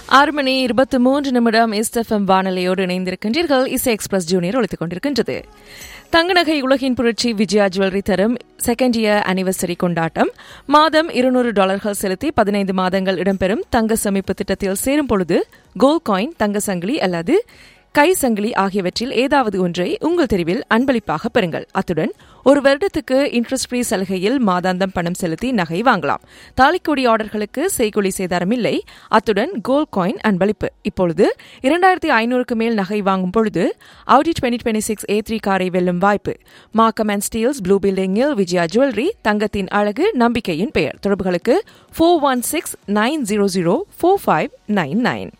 ஆறு மணி இருபத்தி மூன்று நிமிடம் எஸ்எஃப்எம் வானொலியோடு இணைந்திருக்கின்றீர்கள் இசை எக்ஸ்பிரஸ் ஜூனியர் ஒழித்துக் கொண்டிருக்கின்றது தங்கநகை உலகின் புரட்சி விஜயா ஜுவல்லரி தரும் செகண்ட் இயர் அனிவர்சரி கொண்டாட்டம் மாதம் இருநூறு டாலர்கள் செலுத்தி பதினைந்து மாதங்கள் இடம்பெறும் தங்க சேமிப்பு திட்டத்தில் சேரும் பொழுது கோல்ட் காயின் தங்க சங்கிலி அல்லது கை சங்கிலி ஆகியவற்றில் ஏதாவது ஒன்றை உங்கள் தெரிவில் அன்பளிப்பாக பெறுங்கள் அத்துடன் ஒரு வருடத்துக்கு இன்ட்ரெஸ்ட் ஃப்ரீ சலுகையில் மாதாந்தம் பணம் செலுத்தி நகை வாங்கலாம் தாலிக்கொடி ஆர்டர்களுக்கு செய்கொலி சேதாரம் இல்லை அத்துடன் கோல்ட் காயின் அன்பளிப்பு இப்பொழுது இரண்டாயிரத்தி ஐநூறுக்கு மேல் நகை வாங்கும் பொழுது Audi twenty twenty six A three காரை வெல்லும் வாய்ப்பு மார்க்கம் அண்ட் ஸ்டீல்ஸ் ப்ளூ பில்டிங்கில் விஜயா ஜுவல்லரி தங்கத்தின் அழகு நம்பிக்கையின் பெயர் தொடர்புகளுக்கு four one six nine zero zero four five nine nine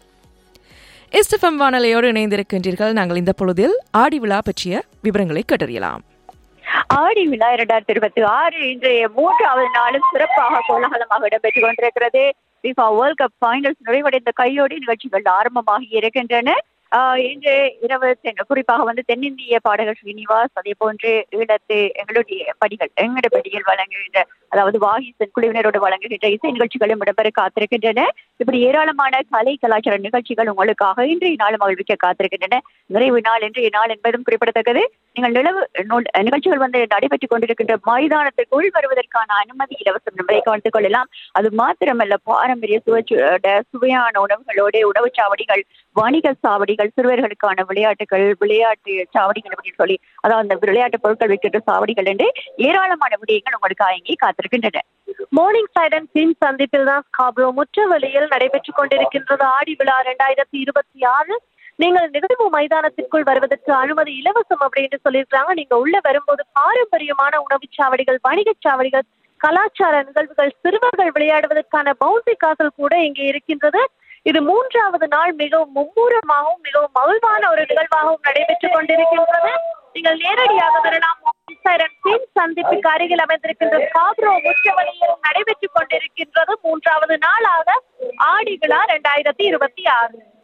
எஸ்எஃப்எம் வானொலியோடு இணைந்திருக்கின்றீர்கள் நாங்கள் இந்த பொழுதில் ஆடி விழா பற்றிய விவரங்களை கேட்டறியலாம் ஆடி விழா இரண்டாயிரத்தி இருபத்தி ஆறு இன்றைய மூன்றாவது நாளும் சிறப்பாக கோலாகலமாக இடம்பெற்றுக் கொண்டிருக்கிறது பிஃபா வேர்ல்ட் கப் ஃபைனல்ஸ் நிறைவடைந்த கையோடி நிகழ்ச்சிகள் ஆரம்பமாகி இருக்கின்றன ஆஹ் இன்று இரவு தென் குறிப்பாக வந்து தென்னிந்திய பாடகர் ஸ்ரீனிவாஸ் அதே போன்று ஈழத்து எங்களுடைய படிகள் எங்களுடைய படிகள் வழங்குகின்ற அதாவது வாகிசன் குழுவினரோடு வழங்குகின்ற இசை நிகழ்ச்சிகளும் இடம்பெற காத்திருக்கின்றன இப்படி ஏராளமான கலை கலாச்சார நிகழ்ச்சிகள் உங்களுக்காக இன்றைய நாள் மகிழ்விக்க காத்திருக்கின்றன நிறைவு நாள் இன்றைய நாள் என்பதும் குறிப்பிடத்தக்கது நீங்கள் நிலவு நூல்- நிகழ்ச்சிகள் வந்து நடைபெற்றுக் கொண்டிருக்கின்ற மைதானத்திற்குள் வருவதற்கான அனுமதி இலவசம் என்பதை கவனித்துக் கொள்ளலாம் அது மாத்திரமல்ல பாரம்பரிய சுவைச்சு அஹ் சுவையான உணவுகளோடு உணவுச் சாவடிகள் வணிக சாவடிகள் சிறுவர்களுக்கான விளையாட்டுகள் விளையாட்டு சாவடிகள் அப்படின்னு சொல்லி அதாவது அந்த விளையாட்டு பொருட்கள் விற்கின்ற சாவடிகள் என்று ஏராளமான விடயங்கள் உங்களுக்கு இங்கே காத்திருக்கின்றன மார்னிங் சைடன் பின் சந்திப்பில் தான் ஸ்காப்ரோ முற்றவெளியில் நடைபெற்றுக் கொண்டிருக்கின்றது ஆடி விழா இரண்டாயிரத்தி இருபத்தி ஆறு நீங்கள் நிகழ்வு மைதானத்திற்குள் வருவதற்கு அனுமதி இலவசம் அப்படின்னு சொல்லியிருக்காங்க நீங்க உள்ள வரும்போது பாரம்பரியமான உணவுச் சாவடிகள் வணிகச் சாவடிகள் கலாச்சார நிகழ்வுகள் சிறுவர்கள் விளையாடுவதற்கான பவுண்டரி காசல் கூட இங்கே இருக்கின்றது இது மூன்றாவது நாள் மிகவும் மும்முரமாகவும் மிகவும் மகிழ்வான ஒரு நிகழ்வாகவும் நடைபெற்றுக் கொண்டிருக்கின்றது நீங்கள் நேரடியாக வரலாம் சைரன் பின் சந்திப்புக்கு அருகில் அமைந்திருக்கின்ற காப்ரோ முற்றவழியில் நடைபெற்றுக் கொண்டிருக்கின்றது மூன்றாவது நாளாக ஆடி விழா இரண்டாயிரத்தி இருபத்தி ஆறு